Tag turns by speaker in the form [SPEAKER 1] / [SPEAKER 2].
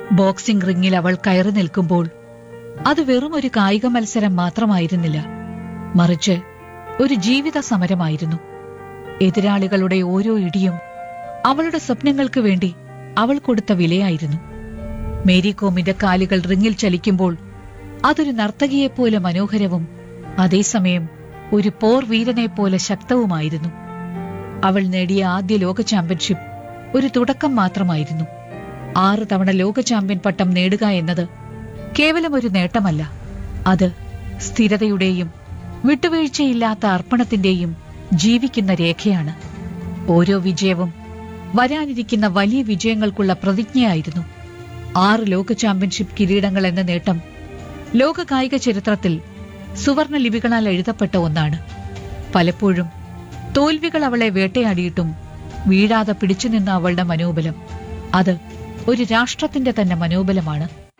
[SPEAKER 1] boxing റിങ്ങിൽ അവൾ കയറി നിൽക്കുമ്പോൾ അത് വെറും ഒരു കായിക മത്സരം മാത്രമായിരുന്നില്ല മറിച്ച് ഒരു ജീവിത സമരമായിരുന്നു എതിരാളികളുടെ ഓരോ ഇടിയും അവളുടെ സ്വപ്നങ്ങൾക്ക് വേണ്ടി അവൾ കൊടുത്ത വിലയായിരുന്നു മേരി കോമിന്റെ കാലുകൾ റിങ്ങിൽ ചലിക്കുമ്പോൾ അതൊരു നർത്തകിയെപ്പോലെ മനോഹരവും അതേസമയം ഒരു പോർ വീരനെ പോലെ ശക്തവുമായിരുന്നു അവൾ നേടിയ ആദ്യ ലോക ചാമ്പ്യൻഷിപ്പ് ഒരു തുടക്കം മാത്രമായിരുന്നു ആറ് തവണ ലോക ചാമ്പ്യൻ പട്ടം നേടുക എന്നത് കേവലം ഒരു നേട്ടമല്ല അത് സ്ഥിരതയുടെയും വിട്ടുവീഴ്ചയില്ലാത്ത അർപ്പണത്തിന്റെയും ജീവിക്കുന്ന രേഖയാണ് ഓരോ വിജയവും വരാനിരിക്കുന്ന വലിയ വിജയങ്ങൾക്കുള്ള പ്രതിജ്ഞയായിരുന്നു ആറ് ലോക ചാമ്പ്യൻഷിപ്പ് കിരീടങ്ങൾ എന്ന നേട്ടം ലോക കായിക ചരിത്രത്തിൽ സുവർണ ലിപികളാൽ എഴുതപ്പെട്ട ഒന്നാണ് പലപ്പോഴും തോൽവികൾ അവളെ വേട്ടയാടിയിട്ടും വീഴാതെ പിടിച്ചുനിന്ന അവളുടെ മനോബലം അത് ഒരു രാഷ്ട്രത്തിന്റെ തന്നെ മനോബലമാണ്